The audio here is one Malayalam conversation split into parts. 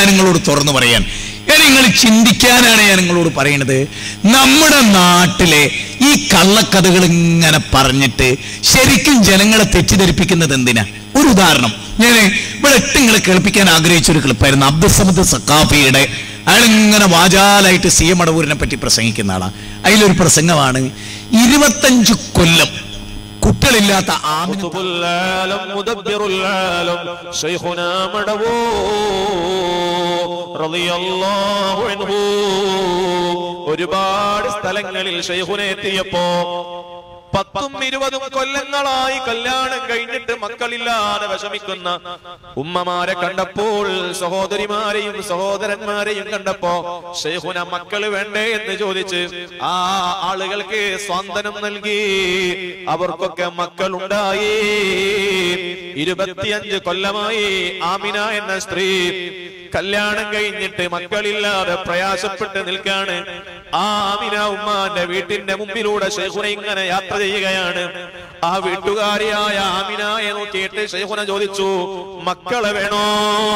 ഞാൻ നിങ്ങളോട് തുറന്നു പറയാൻ ഇനി നിങ്ങൾ ചിന്തിക്കാനാണ് ഞാൻ നിങ്ങളോട് പറയുന്നത് നമ്മുടെ നാട്ടിലെ ഈ കള്ളക്കഥകൾ ഇങ്ങനെ പറഞ്ഞിട്ട് ശരിക്കും ജനങ്ങളെ തെറ്റിദ്ധരിപ്പിക്കുന്നത് എന്തിനാ ഒരു ഉദാഹരണം ഞാൻ ഇവിടെ ഇട്ട് നിങ്ങളെ കേൾപ്പിക്കാൻ ആഗ്രഹിച്ച ഒരു ക്ലിപ്പായിരുന്നു അബ്ദുസമദ് സക്കാഫിയുടെ അയാൾ ഇങ്ങനെ വാചാലായിട്ട് സി എം അടവൂരിനെ പറ്റി പ്രസംഗിക്കുന്ന ആളാണ് അതിലൊരു പ്രസംഗമാണ് ഇരുപത്തഞ്ച് കൊല്ലം കുട്ടികളില്ലാത്ത ആമിന قطب العالم مدبر العالم شيخنا مدبو رضي الله عنه ഒരുപാട് സ്ഥലങ്ങളിൽ ഷെയ്ഖുനെ എത്തിയപ്പോ പത്തും ഇരുപതും കൊല്ലങ്ങളായി കല്യാണം കഴിഞ്ഞിട്ട് മക്കളില്ലാതെ വിഷമിക്കുന്ന ഉമ്മമാരെ കണ്ടപ്പോൾ സഹോദരിമാരെയും സഹോദരന്മാരെയും കണ്ടപ്പോ ഷെയ്ഖുന മക്കള് വേണ്ടേ എന്ന് ചോദിച്ച് ആ ആളുകൾക്ക് സ്വാന്തനം നൽകി അവർക്കൊക്കെ മക്കളുണ്ടായി ഇരുപത്തിയഞ്ച് കൊല്ലമായി ആമിന എന്ന സ്ത്രീ കല്യാണം കഴിഞ്ഞിട്ട് മക്കളില്ലാതെ പ്രയാസപ്പെട്ട് നിൽക്കാണ് ആ ആമിന ഉമ്മാന്റെ വീട്ടിന്റെ മുമ്പിലൂടെ ഷെയ്ഖുന ഇങ്ങനെ യാത്ര ചെയ്യുകയാണ് ആ വീട്ടുകാരിയായ ആമിനയെ നോക്കിയിട്ട് ഷെയ്ഖുന ചോദിച്ചു മക്കളെ വേണോ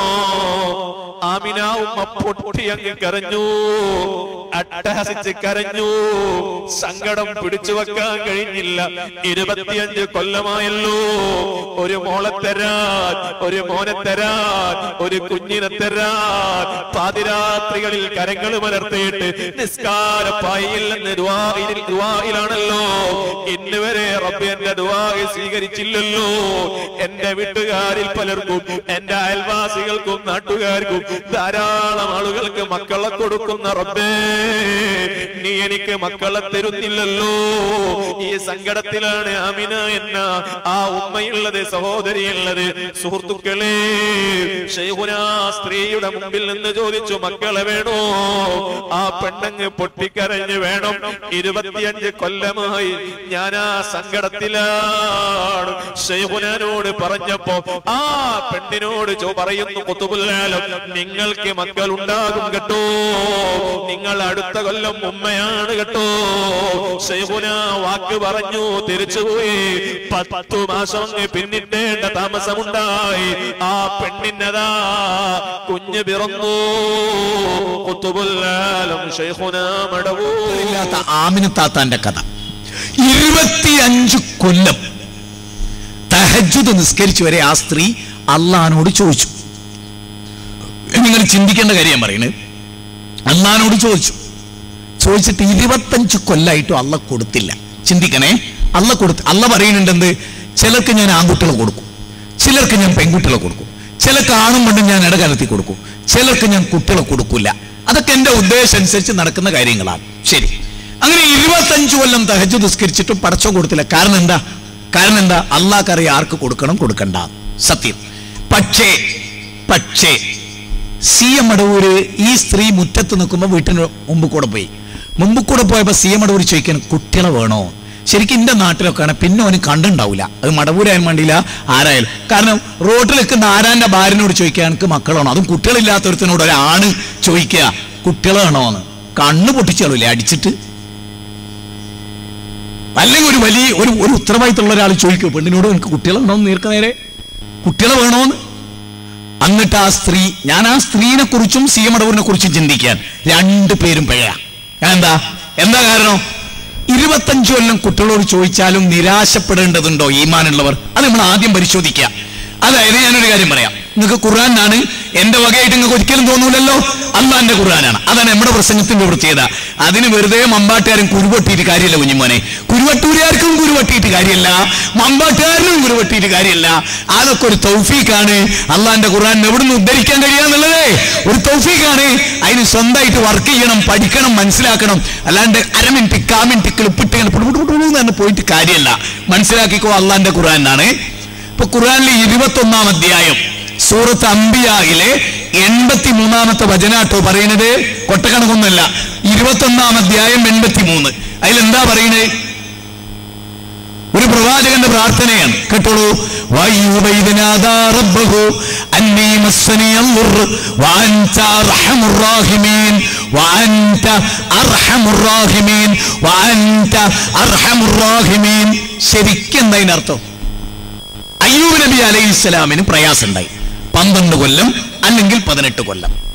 ആമിന ഉമ്മ പൊട്ടി അങ്ങ് കരഞ്ഞു അട്ടഹസിച്ച് കരഞ്ഞു സങ്കടം പിടിച്ചു വെക്കാൻ കഴിഞ്ഞില്ല ഇരുപത്തിയഞ്ച് കൊല്ലമായല്ലോ ഒരു മോളെ തരാൻ ഒരു മോനെ തരാൻ ഒരു കുഞ്ഞിനെ തരാൻ പാതിരാത്രികളിൽ കരങ്ങൾ മലർത്തിയിട്ട് നിസ്കാരപ്പായിൽ നിന്ന് ദുആയിൽ- ദുആയിലാണല്ലോ ഇന്ന് വരെ റബ്ബ് എന്റെ ദുആഹ് സ്വീകരിച്ചില്ലല്ലോ എന്റെ വീട്ടുകാരിൽ പലർക്കും എന്റെ അയൽവാസികൾക്കും നാട്ടുകാർക്കും ധാരാളം ആളുകൾക്ക് മക്കളെ കൊടുക്കുന്ന റബ്ബേ നീ എനിക്ക് മക്കളെ തരുന്നില്ലല്ലോ ഈ സങ്കടത്തിലാണ് അമിന എന്ന ആ ഉമ്മയുള്ളത് സഹോദരിയുള്ളത് സുഹൃത്തുക്കളെ ഷെയ്ഖുന സ്ത്രീയുടെ മുമ്പിൽ നിന്ന് ചോദിച്ചു മക്കളെ വേണോ ആ പെണ്ണങ്ങ് പൊട്ടിക്കരഞ്ഞ് വേണം ഇരുപത്തിയഞ്ച് കൊല്ലമായി ഞാൻ ആ സങ്കടത്തിലാണ് ഷെയ്ഖുനോട് പറഞ്ഞപ്പോ ആ പെണ്ണിനോട് ചോ പറയുന്നു കുത്തുബുല്ലാലം നിങ്ങൾക്ക് മക്കൾ ഉണ്ടാകും കേട്ടോ നിങ്ങൾ അടുത്ത കൊല്ലം ഉമ്മയാണ് കേട്ടോ ഷെയ്ഖുന വാക്ക് പറഞ്ഞു തിരിച്ചുപോയി പത്തു മാസം അങ്ങ് പിന്നിട്ടേണ്ട താമസമുണ്ടായി ആ പെണ്ണിന്നതാ കുഞ്ഞ് പിറന്നു കുത്തുബുല്ലാലം ഷെയ്ഖുന മടവൂ ഇല്ലാത്ത ആമിനത്താത്താന്റെ കഥ ഇരുപത്തിയഞ്ച് കൊല്ലം തഹജുദ് നിസ്കരിച്ചു വരെ ആ സ്ത്രീ അള്ളഹാനോട് ചോദിച്ചു നിങ്ങൾ ചിന്തിക്കേണ്ട കാര്യം ഞാൻ പറയുന്നത് അള്ളഹാനോട് ചോദിച്ചു ചോദിച്ചിട്ട് ഇരുപത്തഞ്ച് കൊല്ലായിട്ടും അള്ള കൊടുത്തില്ല ചിന്തിക്കണേ അള്ള കൊടുത്ത് അള്ള പറയുന്നുണ്ടെന്ത് ചിലർക്ക് ഞാൻ ആൺകുട്ടികളെ കൊടുക്കും ചിലർക്ക് ഞാൻ പെൺകുട്ടികളെ കൊടുക്കും ചിലർക്ക് ആണും പെണ്ണും ഞാൻ ഇടകലത്തി കൊടുക്കും ചിലർക്ക് ഞാൻ കുട്ടികളെ കൊടുക്കില്ല അതൊക്കെ എന്റെ ഉദ്ദേശം അനുസരിച്ച് നടക്കുന്ന കാര്യങ്ങളാണ് ശരി അങ്ങനെ ഇരുപത്തഞ്ചു കൊല്ലം തഹജ് നിസ്കരിച്ചിട്ടും പടച്ചോ കൊടുത്തില്ല കാരണം എന്താ കാരണം എന്താ അള്ളാഹ്ക്കറിയാം ആർക്ക് കൊടുക്കണം കൊടുക്കണ്ട സത്യം പക്ഷേ പക്ഷേ സി എം അടവൂര് ഈ സ്ത്രീ മുറ്റത്ത് നിൽക്കുമ്പോൾ വീട്ടിന് മുമ്പ് കൂടെ പോയി മുമ്പ് കൂടെ പോയപ്പോ സി എം അടവൂര് ചോദിക്കാൻ കുട്ടികളെ വേണോ ശരിക്കും എന്റെ നാട്ടിലൊക്കെ ആണ് പിന്നെ അവന് കണ്ടുണ്ടാവില്ല അത് മടവൂരായാലും വേണ്ടിയില്ല ആരായാലും കാരണം റോഡിൽ നിൽക്കുന്ന ആരാന്റെ ഭാര്യനോട് ചോദിക്കുക എനിക്ക് മക്കളാണോ അതും കുട്ടികളില്ലാത്തവരത്തിനോട് ഒരാണ് ചോദിക്കുക കുട്ടികളാണോ എന്ന് കണ്ണ് പൊട്ടിച്ചാളില്ലേ അടിച്ചിട്ട് അല്ലെങ്കിൽ ഒരു വലിയ ഒരു ഒരു ഉത്തരവാദിത്തമുള്ള ഒരാൾ ചോദിക്കും പെണ്ണിനോട് എനിക്ക് കുട്ടികളാണോ എന്ന് നേർക്ക് നേരെ കുട്ടികളെ വേണോന്ന് എന്നിട്ട് ആ സ്ത്രീ ഞാൻ ആ സ്ത്രീനെ കുറിച്ചും സി എം അടവൂരിനെ കുറിച്ചും ചിന്തിക്കാൻ രണ്ടു പേരും പിഴയാ ഞാൻ എന്താ എന്താ കാരണം ഇരുപത്തഞ്ചു കൊല്ലം കുട്ടികളോട് ചോദിച്ചാലും നിരാശപ്പെടേണ്ടതുണ്ടോ ഈമാനുള്ളവർ അത് നമ്മൾ ആദ്യം പരിശോധിക്കുക അതായത് ഞാനൊരു കാര്യം പറയാം നിങ്ങൾക്ക് ഖുർആനാണ് എന്റെ വകയായിട്ട് നിങ്ങൾക്ക് ഒരിക്കലും തോന്നൂലല്ലോ അള്ളാന്റെ ഖുർആനാണ് അതാണ് നമ്മുടെ പ്രസംഗത്തിന്റെ പ്രത്യേകത അതിന് വെറുതെ മമ്പാട്ടുകാരൻ കുരുവട്ടിയിട്ട് കാര്യമില്ല കുഞ്ഞുമോനെ കുരുവട്ടൂരുകാർക്കും കുരുവട്ടിയിട്ട് കാര്യമില്ല മമ്പാട്ടുകാരനും കുരുവട്ടിയിട്ട് കാര്യമില്ല അതൊക്കെ ഒരു തൗഫീഖാണ് അള്ളാന്റെ ഖുർആൻ എവിടുന്ന് ഉദ്ധരിക്കാൻ കഴിയാന്നുള്ളത് ഒരു തൗഫീഖാണ് അതിന് സ്വന്തമായിട്ട് വർക്ക് ചെയ്യണം പഠിക്കണം മനസ്സിലാക്കണം അല്ലാണ്ട് അര മിനിറ്റ് കാ മിനിറ്റ് ക്ലിപ്പിട്ട് ഇങ്ങനെ പുടു പുടു പുടു എന്ന് പോയിട്ട് കാര്യമല്ല മനസ്സിലാക്കിക്കോ അള്ളാന്റെ ഖുർആനാണ് ഇപ്പൊ ഖുർആനിലെ ഇരുപത്തി ഒന്നാം അധ്യായം സൂറത്ത് അംബിയായിലെ എൺപത്തി മൂന്നാമത്തെ വചനാട്ടോ പറയുന്നത് കൊട്ടക്കണക്കൊന്നുമല്ല ഇരുപത്തി ഒന്നാം അധ്യായം എൺപത്തി മൂന്ന് അതിലെന്താ പറയുന്നത് ഒരു പ്രവാചകന്റെ പ്രാർത്ഥനയാണ് കേട്ടോളൂ വയ്യൂബൈദനാദാ റബ്ബഹു അന്നീ മസ്സനിയൽ ദുർർ വഅൻത അർഹമുർ റാഹിമീൻ വഅൻത അർഹമുർ റാഹിമീൻ വഅൻത അർഹമുർ റാഹിമീൻ ശരിക്കും എന്താ ഇതിനർത്ഥം അയ്യൂബ് നബി അലൈഹി ഇസ്ലാമിന് പ്രയാസമുണ്ടായി പന്ത്രണ്ട് കൊല്ലം അല്ലെങ്കിൽ പതിനെട്ട് കൊല്ലം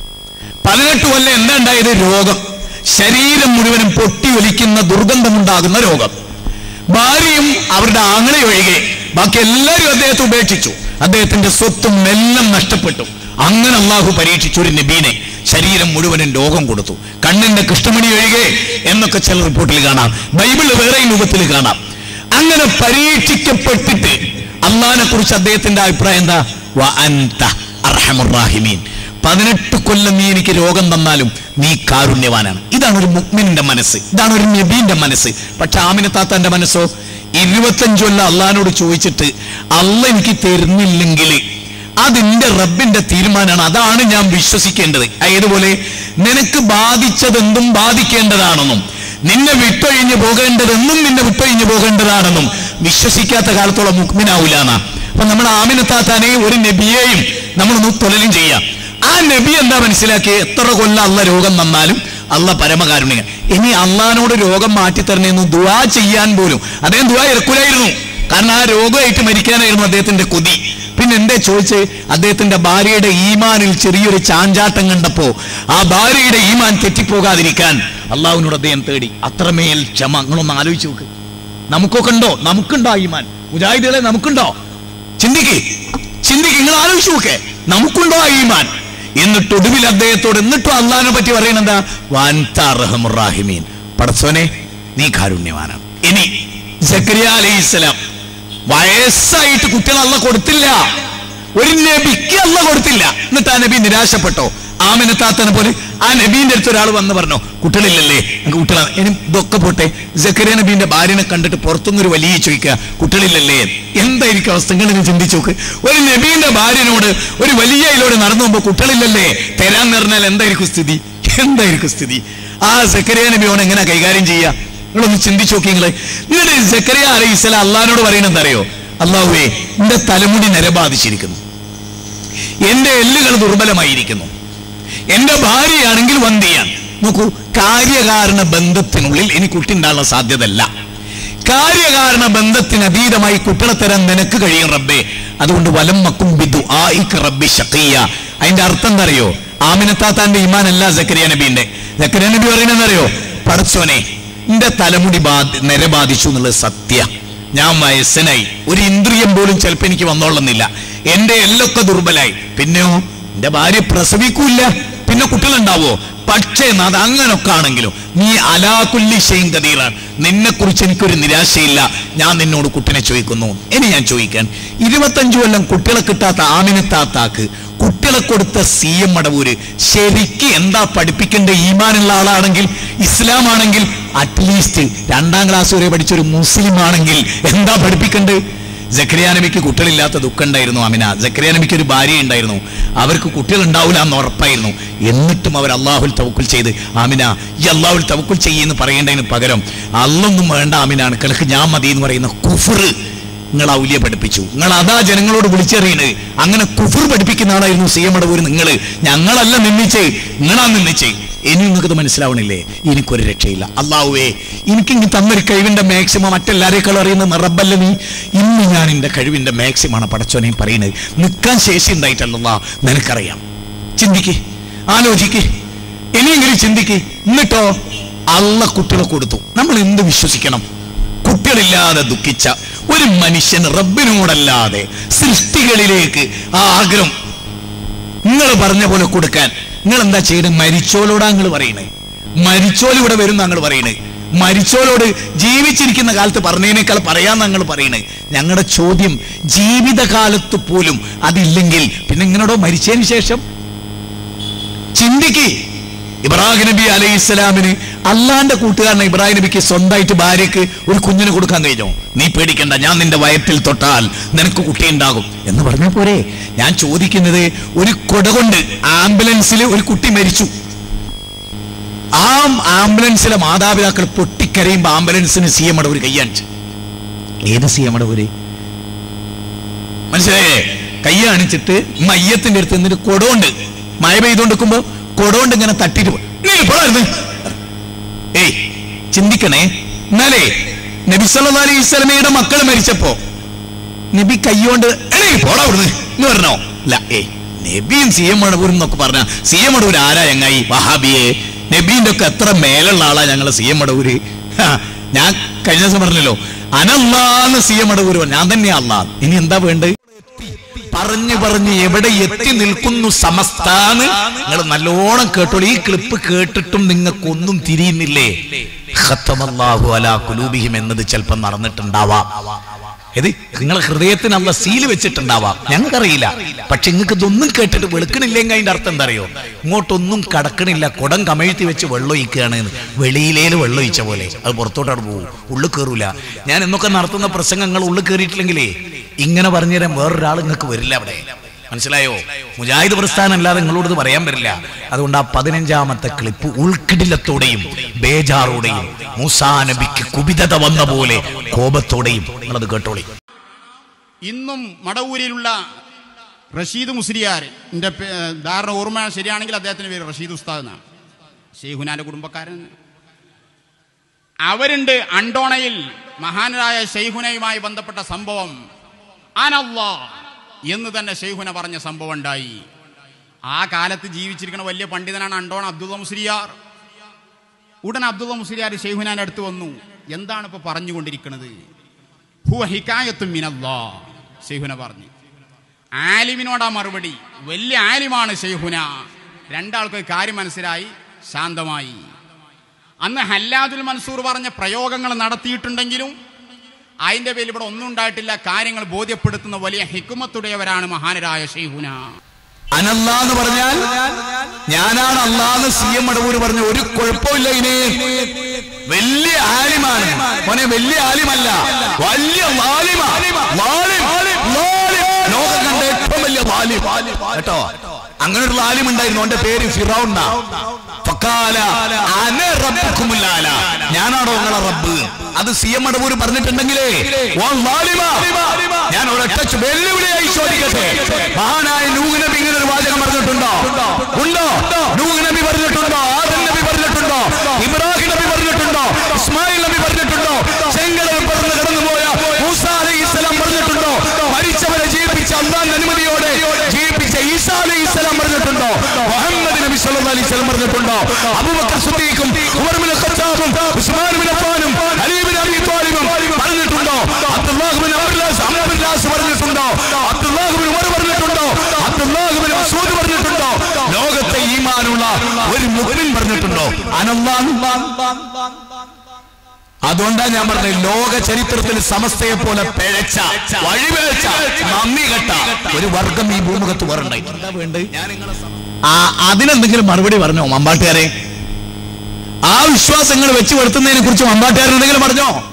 പതിനെട്ട് കൊല്ലം എന്താ ഉണ്ടായത് രോഗം ശരീരം മുഴുവനും പൊട്ടി ഒലിക്കുന്ന ദുർഗന്ധമുണ്ടാകുന്ന രോഗം ഭാര്യയും അവരുടെ ആങ്ങളെ ഒഴികെ ബാക്കി എല്ലാവരും അദ്ദേഹത്തെ ഉപേക്ഷിച്ചു അദ്ദേഹത്തിന്റെ സ്വത്തും എല്ലാം നഷ്ടപ്പെട്ടു അങ്ങനെ അള്ളാഹു പരീക്ഷിച്ചു ഒരു നബീനെ ശരീരം മുഴുവനും രോഗം കൊടുത്തു കണ്ണിന്റെ കൃഷ്ണമണി ഒഴികെ എന്നൊക്കെ ചില റിപ്പോർട്ടിൽ കാണാം ബൈബിള് വേറെ രൂപത്തിൽ കാണാം അങ്ങനെ പരീക്ഷിക്കപ്പെട്ടിട്ട് അള്ളാഹിനെ കുറിച്ച് അദ്ദേഹത്തിന്റെ അഭിപ്രായം എന്താ വ അൻത അർഹമുർ റാഹിമീൻ പതിനെട്ട് കൊല്ലം നീ എനിക്ക് രോഗം തന്നാലും നീ കാരുണ്യവാനാണ് ഇതാണ് ഒരു മുക്മിനിന്റെ മനസ്സ് ഇതാണ് ഒരു നബീന്റെ മനസ്സ് പക്ഷെ ആമിന താത്താന്റെ മനസ്സോ ഇരുപത്തഞ്ചു കൊല്ലം അള്ളഹാനോട് ചോദിച്ചിട്ട് അല്ല എനിക്ക് തരുന്നില്ലെങ്കിൽ അതിന്റെ റബ്ബിന്റെ തീരുമാനമാണ് അതാണ് ഞാൻ വിശ്വസിക്കേണ്ടത് ഏതുപോലെ നിനക്ക് ബാധിച്ചതെന്തും ബാധിക്കേണ്ടതാണെന്നും നിന്നെ വിട്ടൊഴിഞ്ഞു പോകേണ്ടതെന്നും നിന്നെ വിട്ടൊഴിഞ്ഞു പോകേണ്ടതാണെന്നും വിശ്വസിക്കാത്ത കാലത്തോളം മുക്മിനാവൂലാന്നാ അപ്പൊ നമ്മൾ ആമിനത്താത്താനെ ഒരു നബിയെയും നമ്മളൊന്ന് തൊലലും ചെയ്യാം ആ നബി എന്താ മനസ്സിലാക്കി എത്ര കൊല്ലം അല്ല രോഗം വന്നാലും അല്ല പരമകാരുണ്യ ഇനി അള്ളഹാനോട് രോഗം മാറ്റിത്തരണേന്ന് ദുവാ ചെയ്യാൻ പോലും അദ്ദേഹം ദുവാ ഇറക്കൂലായിരുന്നു കാരണം ആ രോഗമായിട്ട് മരിക്കാനായിരുന്നു അദ്ദേഹത്തിന്റെ കൊതി പിന്നെ എന്തേ ചോദിച്ച് അദ്ദേഹത്തിന്റെ ഭാര്യയുടെ ഈമാനിൽ ചെറിയൊരു ചാഞ്ചാട്ടം കണ്ടപ്പോ ആ ഭാര്യയുടെ ഈമാൻ തെറ്റിപ്പോകാതിരിക്കാൻ അള്ളാഹുവിനോട് അദ്ദേഹം തേടി അത്രമേൽ ക്ഷമ നിങ്ങളൊന്ന് ആലോചിച്ച് നോക്ക് നമുക്കൊക്കെ ഉണ്ടോ നമുക്കുണ്ടോ ആ ഈമാൻ മുജാഹിദുകളെ നമുക്കുണ്ടോ ചിന്തിക്ക് ചിന്തിക്ക് നിങ്ങൾ ആലോചിച്ച് നോക്കേ നമുക്കുണ്ടോ ആ ഈമാൻ എന്നിട്ട് ഒടുവിൽ അദ്ദേഹത്തോട് എന്നിട്ടും അള്ളഹാനെ പറ്റി പറയണെന്താ വാൻതാറഹമുറാഹിമീൻ പടച്ചോനെ നീ കാരുണ്യവാനാണ് ഇനി സക്രിയ അലൈഹിസ്സലാം വയസ്സായിട്ട് കുട്ടികൾ അല്ല കൊടുത്തില്ല ഒരു നബിക്ക് അല്ല കൊടുത്തില്ല എന്നിട്ട് ആ നബി നിരാശപ്പെട്ടോ ആമിനത്താത്തനെ പോലെ ആ നബീന്റെ അടുത്ത് ഒരാൾ വന്ന് പറഞ്ഞു കുട്ടികളില്ലല്ലേ എനിക്ക് കുട്ടികളാണ് ഇനി ഇതൊക്കെ പോട്ടെ ജക്കരിയ നബീന്റെ ഭാര്യനെ കണ്ടിട്ട് പുറത്തുനിന്നൊരു വലിയ ചോദിക്കുക കുട്ടികളില്ലല്ലേ എന്തായിരിക്കും അവസ്ഥ നിങ്ങൾ ചിന്തിച്ചു നോക്ക് ഒരു നബീന്റെ ഭാര്യനോട് ഒരു വലിയ ഇതിലൂടെ നടന്നു പോകുമ്പോ കുട്ടികളില്ലല്ലേ തരാൻ പറഞ്ഞാൽ എന്തായിരിക്കും സ്ഥിതി എന്തായിരിക്കും സ്ഥിതി ആ സക്കരിയ നബിയോട് എങ്ങനെ കൈകാര്യം ചെയ്യുക നിങ്ങളൊന്ന് ചിന്തിച്ചു നോക്കി നിങ്ങള് എന്നിട്ട് സക്കരിയ അലൈഹി സ്വലാം അള്ളഹാനോട് പറയുന്നത് എന്താ അറിയോ അള്ളാഹുവേ എന്റെ തലമുടി നരബാധിച്ചിരിക്കുന്നു എന്റെ എല്ലുകൾ ദുർബലമായിരിക്കുന്നു എന്റെ ഭാര്യയാണെങ്കിൽ വന്ധിയാണ് നോക്കൂ കാര്യകാരണ ബന്ധത്തിനുള്ളിൽ ഇനി കുട്ടി ഉണ്ടാകാനുള്ള സാധ്യതയല്ല കാര്യകാരണ ബന്ധത്തിന് അതീതമായി കുട്ടികളെ തരാൻ നിനക്ക് കഴിയും റബ്ബേ അതുകൊണ്ട് വലം മക്കും ബിദു ആയിക്ക് റബ്ബി ഷഖിയ അതിന്റെ അർത്ഥം എന്താ അറിയോ ആമിനത്താത്താന്റെ ഈമാൻ അല്ല സക്കരിയ നബീന്റെ സക്കരിയ നബി പറയുന്നത് അറിയോ പടച്ചോനെ എന്റെ തലമുടി ബാധി നിര ബാധിച്ചു എന്നുള്ളത് സത്യ ഞാൻ വയസ്സനായി ഒരു ഇന്ദ്രിയം പോലും ചിലപ്പോ എനിക്ക് വന്നോളുന്നില്ല എന്റെ എല്ലൊക്കെ ദുർബലായി പിന്നെയോ എന്റെ ഭാര്യ പ്രസവിക്കൂല പിന്നെ കുട്ടികളുണ്ടാവോ പക്ഷേ അത് അങ്ങനൊക്കെ ആണെങ്കിലും നീ അലാകുല്ലി ഷെയ്ൻ കതീറാണ് നിന്നെ കുറിച്ച് എനിക്കൊരു നിരാശയില്ല ഞാൻ നിന്നോട് കുട്ടിനെ ചോദിക്കുന്നു ഇനി ഞാൻ ചോദിക്കാൻ ഇരുപത്തഞ്ചു കൊല്ലം കുട്ടികളെ കിട്ടാത്ത ആമിനത്താത്താക്ക് കുട്ടികളെ കൊടുത്ത സി എം മടവൂര് ശരിക്ക് എന്താ പഠിപ്പിക്കേണ്ട ഈമാനുള്ള ആളാണെങ്കിൽ ഇസ്ലാം ആണെങ്കിൽ അറ്റ്ലീസ്റ്റ് രണ്ടാം ക്ലാസ് വരെ പഠിച്ച ഒരു മുസ്ലിം ആണെങ്കിൽ എന്താ പഠിപ്പിക്കേണ്ടത് ജക്കരിയ നബിക്ക് കുട്ടികളില്ലാത്ത ദുഃഖം ഉണ്ടായിരുന്നു അമിന ജക്കരിയ നബിക്ക് ഒരു ഭാര്യ ഉണ്ടായിരുന്നു അവർക്ക് കുട്ടികൾ ഉണ്ടാവില്ല എന്ന് ഉറപ്പായിരുന്നു എന്നിട്ടും അവർ അള്ളാഹുൽ തവക്കുൽ ചെയ്ത് ആമിന ഈ അള്ളാഹുൽ തവക്കുൽ ചെയ്യുന്ന പറയേണ്ടതിന് പകരം അല്ലൊന്നും വേണ്ട ആമിനാണ് കിളക്ക് ഞാൻ മതി എന്ന് പറയുന്ന കുഫർ നിങ്ങൾ ഔലിയ പഠിപ്പിച്ചു നിങ്ങൾ അതാ ജനങ്ങളോട് വിളിച്ചറിയണത് അങ്ങനെ കുഫർ പഠിപ്പിക്കുന്ന ആളായിരുന്നു സി എം അടവൂര് നിങ്ങൾ ഞങ്ങളല്ല നിന്നിച്ചേ നിങ്ങളാ നിന്നിച്ചേ ഇനി നിങ്ങൾക്കത് മനസ്സിലാവണില്ലേ എനിക്കൊരു രക്ഷയില്ല അള്ളാഹുവേ എനിക്കിങ്ങ് തന്നൊരു കഴിവിന്റെ മാക്സിമം മറ്റെല്ലാരേക്കാളും അറിയുന്ന റബ്ബല്ല നീ ഇന്ന് ഞാൻ എന്റെ കഴിവിന്റെ മാക്സിമാണ് പടച്ചോനെ പറയുന്നത് നിൽക്കാൻ ശേഷി ഉണ്ടായിട്ടല്ല നിനക്കറിയാം ചിന്തിക്ക് ആലോചിക്ക് ഇനിയെങ്കിലും ചിന്തിക്ക് എന്നിട്ടോ അള്ള കുട്ടികളെ കൊടുത്തു നമ്മൾ എന്ത് വിശ്വസിക്കണം കുട്ടികളില്ലാതെ ദുഃഖിച്ച ഒരു മനുഷ്യൻ റബ്ബിനോടല്ലാതെ സൃഷ്ടികളിലേക്ക് ആ ആഗ്രഹം നിങ്ങൾ പറഞ്ഞ പോലെ കൊടുക്കാൻ നിങ്ങൾ എന്താ ചെയ്യുന്നത് മരിച്ചോലോടാ നിങ്ങൾ പറയണേ മരിച്ചോൽ ഇവിടെ വരും ഞങ്ങൾ പറയണേ മരിച്ചോലോട് ജീവിച്ചിരിക്കുന്ന കാലത്ത് പറഞ്ഞതിനേക്കാൾ പറയാൻ ഞങ്ങൾ പറയണേ ഞങ്ങളുടെ ചോദ്യം ജീവിതകാലത്ത് പോലും അതില്ലെങ്കിൽ പിന്നെ ഇങ്ങനോടോ മരിച്ചതിന് ശേഷം ചിന്തിക്ക് ഇബ്രാഹിം നബി അലൈഹി ഇസ്ലാമിന് അള്ളാന്റെ കൂട്ടുകാരനെ ഇബ്രാഹിം നബിക്ക് സ്വന്തമായിട്ട് ഭാര്യക്ക് ഒരു കുഞ്ഞിന് കൊടുക്കാൻ കഴിഞ്ഞോ നീ പേടിക്കണ്ട ഞാൻ നിന്റെ വയറ്റിൽ തൊട്ടാൽ നിനക്ക് കുട്ടി ഉണ്ടാകും എന്ന് പറഞ്ഞ പോരെ ഞാൻ ചോദിക്കുന്നത് ഒരു കൊട കൊണ്ട് ആംബുലൻസിൽ ഒരു കുട്ടി മരിച്ചു ആ ആംബുലൻസിലെ മാതാപിതാക്കൾ പൊട്ടിക്കരയുമ്പോ ആംബുലൻസിന് സി എം അടവൂര് കയ്യാണിച്ചു ഏത് സി എം അടവൂര് മനസ്സിലായേ കയ്യാണിച്ചിട്ട് മയ്യത്തിന്റെ അടുത്ത് എന്നിട്ട് കൊടോണ്ട് മഴ പെയ്തുകൊണ്ടിരിക്കുമ്പോ കൊടോണ്ട് ഇങ്ങനെ തട്ടിട്ട് പോ- നീ പോടാ ഏയ് ചിന്തിക്കണേ എന്നാലേ നബി സല്ലല്ലാഹു അലൈഹി വസല്ലമയുടെ മക്കൾ മരിച്ചപ്പോ നബി കൈകൊണ്ട് "എടീ, പോടാ അവിടുന്ന് എന്ന് പറഞ്ഞോ ഇല്ല ഏയ് നബിയും സി എം മടവൂരും എന്നൊക്കെ പറഞ്ഞ സി എം മടവൂർ ആരാ ഞങ്ങായി വഹാബിയെ നബീന്റെ ഒക്കെ എത്ര മേലുള്ള ആളാ ഞങ്ങള് സി എം മടവൂര് ഹാ, ഞാൻ കഴിഞ്ഞ ദിവസം പറഞ്ഞല്ലോ അനല്ലാന്ന് സി എം മടവൂര് പറഞ്ഞു. ഞാൻ തന്നെയാ അല്ലാ ഇനി എന്താ വേണ്ടത് പറഞ്ഞു പറഞ്ഞ് എവിടെ എത്തി നിൽക്കുന്നു സമസ്താന്ന് നിങ്ങൾ നല്ലോണം കേട്ടോളൂ ഈ ക്ലിപ്പ് കേട്ടിട്ടും നിങ്ങൾക്കൊന്നും തിരിയുന്നില്ലേ ഖത്തമല്ലാഹു അലാ കുലൂബിഹിം എന്നത് ചിലപ്പോൾ നടന്നിട്ടുണ്ടാവാം ഇത് നിങ്ങളെ ഹൃദയത്തിന് അല്ല സീല് വെച്ചിട്ടുണ്ടാവാം ഞങ്ങൾക്കറിയില്ല പക്ഷെ നിങ്ങൾക്ക് ഇതൊന്നും കേട്ടിട്ട് വെളുക്കണില്ലെങ്കിൽ അതിന്റെ അർത്ഥം എന്താ അറിയോ ഇങ്ങോട്ടൊന്നും കടക്കണില്ല കുടം കമഴ്ത്തി വെച്ച് വെള്ളം ഒഴിക്കുകയാണ് എന്ന്. വെളിയിലേല് വെള്ളം ഒഴിച്ച പോലെ അത് പുറത്തോട്ടാണ് പോകും ഉള്ളിൽ കയറൂല ഞാൻ എന്നൊക്കെ നടത്തുന്ന പ്രസംഗങ്ങൾ ഉള്ളിൽ കയറിയിട്ടില്ലെങ്കിലേ ഇങ്ങനെ പറഞ്ഞുതരാൻ വേറൊരാൾ നിങ്ങൾക്ക് വരില്ല അവിടെ മനസ്സിലായോ മുജാഹിദ് പ്രസ്ഥാനം അല്ലാതെ നിങ്ങളോട് ഇത് പറയാൻ പറ്റില്ല അതുകൊണ്ട് ആ പതിനഞ്ചാമത്തെ ക്ലിപ്പ് ഉൾക്കിടിലത്തോടെയും ബേജാറോടെയും മൂസാ നബിക്ക് കുപിതത വന്ന പോലെ കോപത്തോടെയും നിങ്ങളത് കേട്ടോളി ഇന്നും മടവൂരിലുള്ള റഷീദ് മുസ്ലിയാർ എൻ്റെ ധാരണ ഓർമ്മ ശരിയാണെങ്കിൽ അദ്ദേഹത്തിന്റെ പേര് റഷീദ് ഉസ്താദ് എന്നാണ് ഷെയ്ഖുനാന്റെ കുടുംബക്കാരൻ അവരുണ്ട് അണ്ടോണയിൽ മഹാനായ ഷെയ്ഖുനയുമായി ബന്ധപ്പെട്ട സംഭവം അനല്ലാ എന്ന് തന്നെ ഷെയ്ഖുന പറഞ്ഞ സംഭവം ഉണ്ടായി ആ കാലത്ത് ജീവിച്ചിരിക്കുന്ന വലിയ പണ്ഡിതനാണ് അണ്ടോണ അബ്ദുള്ള മുസ്ലിയാർ ഉടൻ അബ്ദുള്ള മുസ്ലിയാർ ഷെയ്ഖുനാന്റെ അടുത്ത് വന്നു എന്താണ് ഇപ്പൊ പറഞ്ഞുകൊണ്ടിരിക്കുന്നത് ഹുവ ഹിക്കായത്തും മിനല്ലാ ഷെയ്ഖുന പറഞ്ഞു ആലിമിനോടാ മറുപടി വലിയ ആലിമാണ് ഷെയ്ഖുന രണ്ടാൾക്ക് കാര്യം മനസ്സിലായി ശാന്തമായി അന്ന് ഹല്ലാദുൽ മൻസൂർ പറഞ്ഞ പ്രയോഗങ്ങൾ നടത്തിയിട്ടുണ്ടെങ്കിലും അതിന്റെ പേരിൽ ഇവിടെ ഒന്നും ഉണ്ടായിട്ടില്ല കാര്യങ്ങൾ ബോധ്യപ്പെടുത്തുന്ന വലിയ ഹിക്കുമത്തുടയവരാണ് മഹാനരായ ഷെയ്ഖുന അനല്ലാന്ന് പറഞ്ഞാൽ ഞാനാണ് അല്ലാന്ന് സി എം മടവൂര് പറഞ്ഞ ഒരു കുഴപ്പമില്ല ഇനി വലിയ ആലിമാണ് മോനെ വലിയ ആലിമല്ല വലിയ ലാലിമാ. ലാലിം. ലാലിം. ലോകം കണ്ട ഏറ്റവും വലിയ ലാലിം. കേട്ടോ അങ്ങനെ ഒരു ലാലിം ഉണ്ടായിരുന്നു അവന്റെ പേര് ഫിറൗന്ന ഫക്കാല അന റബ്ബുക്കുമുൽ ആല. ഞാനാണോ നിങ്ങളെ റബ്ബ് അത് സി എം മടവൂര് പറഞ്ഞിട്ടുണ്ടെങ്കിലേ വാ ലാലിമാ. ഞാൻ ഒരൊറ്റ ചു- വെല്ലുവിളിയായി ചോദിക്കട്ടെ മഹാനായ നൂഹ് നബി ഇങ്ങനെ ഒരു വാചകം പറഞ്ഞിട്ടുണ്ടോ ഉണ്ടോ നൂഹ് നബി പറഞ്ഞിട്ടുണ്ടോ ആദം നബി പറഞ്ഞിട്ടുണ്ടോ ഇബ്രാഹിം നബി പറഞ്ഞിട്ടുണ്ടോ ഇസ്മായിൽ നബി പറഞ്ഞിട്ടുണ്ടോ ചെങ്കടൽ പറന്ന് കടന്നുപോയ മൂസ അലൈഹി ഇസ്ലാം പറഞ്ഞിട്ടുണ്ടോ മരിച്ചവരെ ജീവിപ്പിച്ച അള്ളാന്റെ അനുമതിയോടെ ജീവിപ്പിച്ച ഈസാ അലൈഹി ഇസ്ലാം പറഞ്ഞിട്ടുണ്ടോ മുഹമ്മദ് നബി സല്ലല്ലാഹു അലൈഹി വസല്ലം പറഞ്ഞിട്ടുണ്ടോ അബൂബക്കർ സിദ്ദീഖും ഉമർ ബിൻ ഖത്താബും ഉസ്മാൻ ബിൻ അഫ്ഫാനും അലി ബിൻ അബി ത്വാലിബും പറഞ്ഞിട്ടുണ്ടോ അബ്ദുല്ലാഹ് ബിൻ അബ്ദുല്ലാസ് അമർ ബിൻ ലാസ് പറഞ്ഞിട്ടുണ്ടോ അബ്ദുല്ലാഹ് ബിൻ ഉമർ പറഞ്ഞിട്ടുണ്ടോ അബ്ദുല്ലാഹ് ബിൻ മസ്ഊദ് പറഞ്ഞിട്ടുണ്ടോ ലോകത്തെ ഈമാനുള്ള ഒരു മുഅ്മിൻ പറഞ്ഞിട്ടുണ്ടോ അനല്ലാഹ് അതുകൊണ്ടാ ഞാൻ പറഞ്ഞത് ലോക ചരിത്രത്തിൽ സമസ്തയെ പോലെ പിഴച്ച വഴിപിഴച്ച നന്ദി കെട്ട ഒരു വർഗം ഈ ഭൂമുഖത്ത് വേറുണ്ടായിട്ടുണ്ട് ആ അതിനെന്തെങ്കിലും മറുപടി പറഞ്ഞോ മമ്പാട്ടുകാരെ ആ വിശ്വാസങ്ങൾ വെച്ച് വരുത്തുന്നതിനെ കുറിച്ച് മമ്പാട്ടുകാരൻ എന്തെങ്കിലും പറഞ്ഞോ